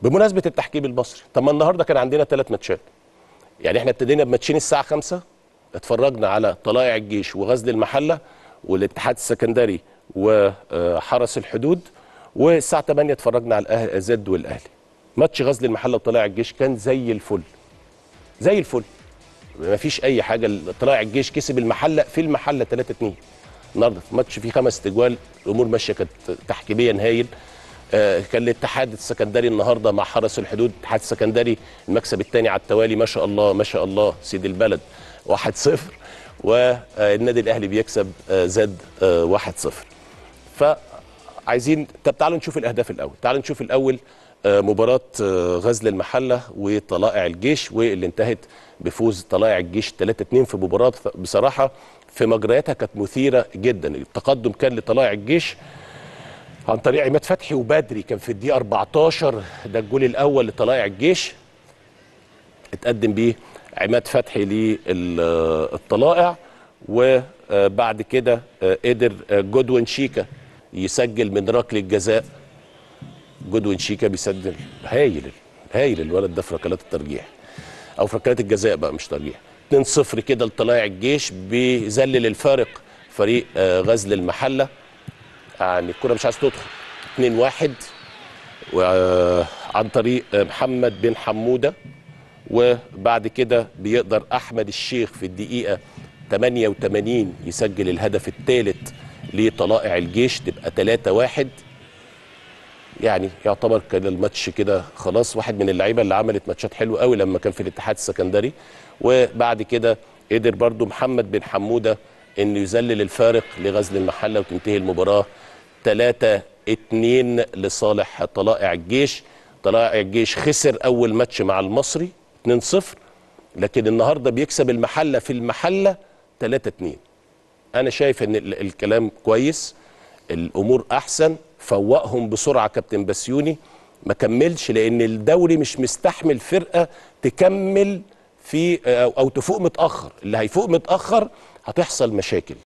بمناسبه التحكيم المصري طب ما النهارده كان عندنا ثلاث ماتشات يعني احنا ابتدينا بماتشين الساعه 5 اتفرجنا على طلائع الجيش وغزل المحله والاتحاد السكندري وحرس الحدود والساعه 8 اتفرجنا على الأهل زد والاهلي ماتش غزل المحله وطلائع الجيش كان زي الفل زي الفل ما فيش اي حاجه طلائع الجيش كسب المحله في المحله 3 2 النهارده ماتش فيه خمس تجوال الامور ماشيه كانت تحكيميا هايل آه، كان الاتحاد السكندري النهارده مع حرس الحدود الاتحاد السكندري المكسب الثاني على التوالي ما شاء الله ما شاء الله سيد البلد 1-0 والنادي الاهلي بيكسب آه، زد آه، 1-0 فعايزين طب تعالوا نشوف الاهداف الاول تعالوا نشوف الاول آه، مباراه آه، غزل المحله وطلائع الجيش واللي انتهت بفوز طلائع الجيش 3-2 في مباراه بصراحه في مجرياتها كانت مثيره جدا التقدم كان لطلائع الجيش عن طريق عماد فتحي وبدري كان في الدقيقه 14 ده الجول الاول لطلائع الجيش اتقدم بيه عماد فتحي للطلائع وبعد كده آه، قدر آه، جودوين شيكا يسجل من ركله الجزاء جودوين شيكا بيسجل هايل هايل الولد ده في ركلات الترجيح او في ركلات الجزاء بقى مش ترجيح 2-0 كده لطلائع الجيش بيذلل الفارق فريق آه، غزل المحله يعني الكره مش عايز تدخل 2-1 وعن طريق محمد بن حموده وبعد كده بيقدر احمد الشيخ في الدقيقه 88 يسجل الهدف الثالث لطلائع الجيش تبقى 3-1 يعني يعتبر كان الماتش كده خلاص واحد من اللعيبه اللي عملت ماتشات حلوه قوي لما كان في الاتحاد السكندري وبعد كده قدر برضو محمد بن حموده انه يذلل الفارق لغزل المحله وتنتهي المباراه 3 2 لصالح طلائع الجيش طلائع الجيش خسر اول ماتش مع المصري 2 0 لكن النهارده بيكسب المحله في المحله 3 2 انا شايف ان ال- الكلام كويس الامور احسن فوقهم بسرعه كابتن بسيوني ما كملش لان الدوري مش مستحمل فرقه تكمل في او أو تفوق متاخر اللي هيفوق متاخر هتحصل مشاكل